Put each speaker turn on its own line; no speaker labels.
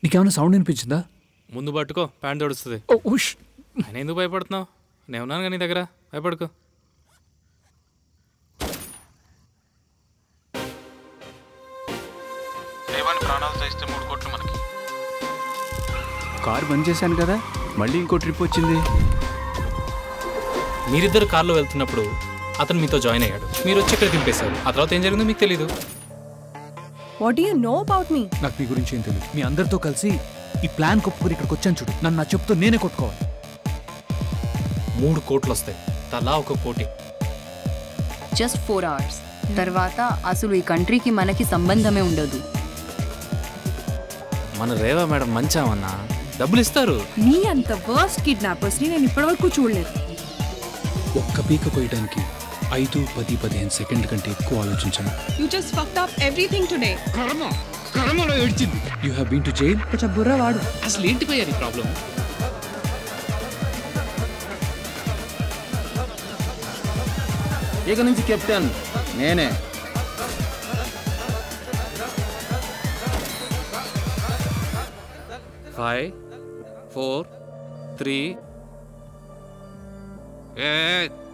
నీకేమైనా సౌండ్ వినిపించిందా
ముందు పట్టుకో ప్యాంట్ తడుస్తుంది
ఓ ఉష్
ఆయన ఎందుకు భయపడుతున్నావు నేను ఉన్నాను కానీ నీ దగ్గర భయపడుకో దేవాన్ని ప్రాణాలతో ఇస్తే మూడు కోట్లు మనకి
కార్ బంద్ చేశాను కదా మళ్ళీ ఇంకో ట్రిప్ వచ్చింది
మీరిద్దరు కార్లో వెళ్తున్నప్పుడు అతను మీతో జాయిన్ అయ్యాడు మీరు వచ్చి ఇక్కడ దింపేశారు ఆ తర్వాత ఏం జరిగిందో మీకు తెలీదు
what you know about me
నాకు మీ గురించి ఏం తెలియదు మీ అందరితో కలిసి ఈ ప్లాన్ కొప్పుకొని ఇక్కడికి వచ్చాను చూడు నన్ను నా చెప్తూ నేనే కొట్టుకోవాలి
మూడు కోట్లు వస్తాయి తలా ఒక కోటి
జస్ట్ ఫోర్ అవర్స్ తర్వాత అసలు ఈ కంట్రీకి మనకి సంబంధమే ఉండదు
మన రేవా మేడం మంచామన్నా డబ్బులు ఇస్తారు
నీ అంత వర్స్ట్ కిడ్నాపర్స్ ని నేను ఇప్పటివరకు చూడలేదు
ఒక్క పీక కొయ్యడానికి ఐదు పది పదిహేను సెకండ్ కంటే ఎక్కువ ఆలోచించాను
you just fucked up everything today
you have been to jail
కొంచెం బుర్ర వాడు
అసలు ఏంటి పోయా నీ ప్రాబ్లం
ఇక నుంచి కెప్టెన్ నేనే
ఫైవ్ ఫోర్ త్రీ ఏ